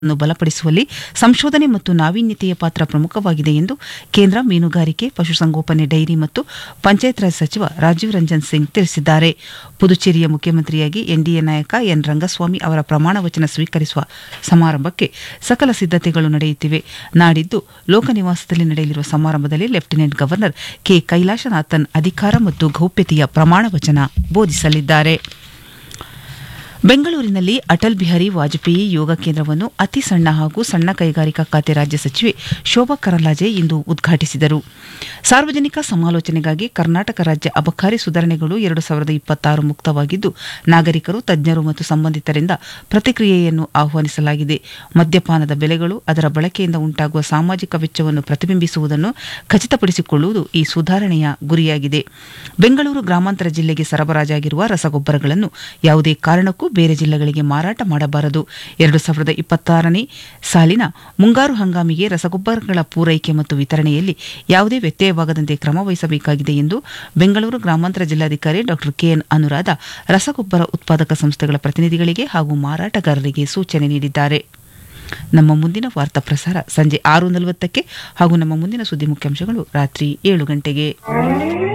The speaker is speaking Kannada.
ಅನ್ನು ಬಲಪಡಿಸುವಲ್ಲಿ ಸಂಶೋಧನೆ ಮತ್ತು ನಾವೀನ್ಯತೆಯ ಪಾತ್ರ ಪ್ರಮುಖವಾಗಿದೆ ಎಂದು ಕೇಂದ್ರ ಮೀನುಗಾರಿಕೆ ಪಶುಸಂಗೋಪನೆ ಡೈರಿ ಮತ್ತು ಪಂಚಾಯತ್ ರಾಜ್ ಸಚಿವ ರಾಜೀವ್ ರಂಜನ್ ಸಿಂಗ್ ತಿಳಿಸಿದ್ದಾರೆ ಪುದುಚೇರಿಯ ಮುಖ್ಯಮಂತ್ರಿಯಾಗಿ ಎನ್ಡಿಎ ನಾಯಕ ಎನ್ ರಂಗಸ್ವಾಮಿ ಅವರ ಪ್ರಮಾಣ ವಚನ ಸ್ವೀಕರಿಸುವ ಸಮಾರಂಭಕ್ಕೆ ಸಕಲ ಸಿದ್ದತೆಗಳು ನಡೆಯುತ್ತಿವೆ ನಾಡಿದ್ದು ಲೋಕನಿವಾಸದಲ್ಲಿ ನಡೆಯಲಿರುವ ಸಮಾರಂಭದಲ್ಲಿ ಲೆಫ್ಟಿನೆಂಟ್ ಗವರ್ನರ್ ಕೆ ಕೈಲಾಶನಾಥನ್ ಅಧಿಕಾರ ಮತ್ತು ಗೌಪ್ಯತೆಯ ಪ್ರಮಾಣ ವಚನ ಬೋಧಿಸಲಿದ್ದಾರೆ ಬೆಂಗಳೂರಿನಲ್ಲಿ ಅಟಲ್ ಬಿಹಾರಿ ವಾಜಪೇಯಿ ಯೋಗ ಕೇಂದ್ರವನ್ನು ಅತಿ ಸಣ್ಣ ಹಾಗೂ ಸಣ್ಣ ಕೈಗಾರಿಕಾ ಖಾತೆ ರಾಜ್ಯ ಸಚಿವೆ ಶೋಭಾ ಕರಂದ್ಲಾಜೆ ಇಂದು ಉದ್ಘಾಟಿಸಿದರು ಸಾರ್ವಜನಿಕ ಸಮಾಲೋಚನೆಗಾಗಿ ಕರ್ನಾಟಕ ರಾಜ್ಯ ಅಬಕಾರಿ ಸುಧಾರಣೆಗಳು ಎರಡು ಸಾವಿರದ ಇಪ್ಪತ್ತಾರು ಮುಕ್ತವಾಗಿದ್ದು ನಾಗರಿಕರು ತಜ್ಞರು ಮತ್ತು ಸಂಬಂಧಿತರಿಂದ ಪ್ರತಿಕ್ರಿಯೆಯನ್ನು ಆಹ್ವಾನಿಸಲಾಗಿದೆ ಮದ್ಯಪಾನದ ಬೆಲೆಗಳು ಅದರ ಬಳಕೆಯಿಂದ ಉಂಟಾಗುವ ಸಾಮಾಜಿಕ ವೆಚ್ಚವನ್ನು ಪ್ರತಿಬಿಂಬಿಸುವುದನ್ನು ಖಚಿತಪಡಿಸಿಕೊಳ್ಳುವುದು ಈ ಸುಧಾರಣೆಯ ಗುರಿಯಾಗಿದೆ ಬೆಂಗಳೂರು ಗ್ರಾಮಾಂತರ ಜಿಲ್ಲೆಗೆ ಸರಬರಾಜಾಗಿರುವ ರಸಗೊಬ್ಬರಗಳನ್ನು ಯಾವುದೇ ಕಾರಣಕ್ಕೂ ಬೇರೆ ಜಿಲ್ಲೆಗಳಿಗೆ ಮಾರಾಟ ಮಾಡಬಾರದು ಎರಡು ಸಾವಿರದ ಇಪ್ಪತ್ತಾರನೇ ಸಾಲಿನ ಮುಂಗಾರು ಹಂಗಾಮಿಗೆ ರಸಗೊಬ್ಬರಗಳ ಪೂರೈಕೆ ಮತ್ತು ವಿತರಣೆಯಲ್ಲಿ ಯಾವುದೇ ವ್ಯತ್ಯಯವಾಗದಂತೆ ಕ್ರಮ ವಹಿಸಬೇಕಾಗಿದೆ ಎಂದು ಬೆಂಗಳೂರು ಗ್ರಾಮಾಂತರ ಜಿಲ್ಲಾಧಿಕಾರಿ ಡಾ ಕೆಎನ್ ಅನುರಾಧ ರಸಗೊಬ್ಬರ ಉತ್ಪಾದಕ ಸಂಸ್ಥೆಗಳ ಪ್ರತಿನಿಧಿಗಳಿಗೆ ಹಾಗೂ ಮಾರಾಟಗಾರರಿಗೆ ಸೂಚನೆ ನೀಡಿದ್ದಾರೆ ನಮ್ಮ ಮುಂದಿನ ವಾರ್ತಾ ಪ್ರಸಾರ ಸಂಜೆ ಆರು ನಲವತ್ತಕ್ಕೆ ಹಾಗೂ ನಮ್ಮ ಮುಂದಿನ ಸುದ್ದಿ ಮುಖ್ಯಾಂಶಗಳು ರಾತ್ರಿ ಏಳು ಗಂಟೆಗೆ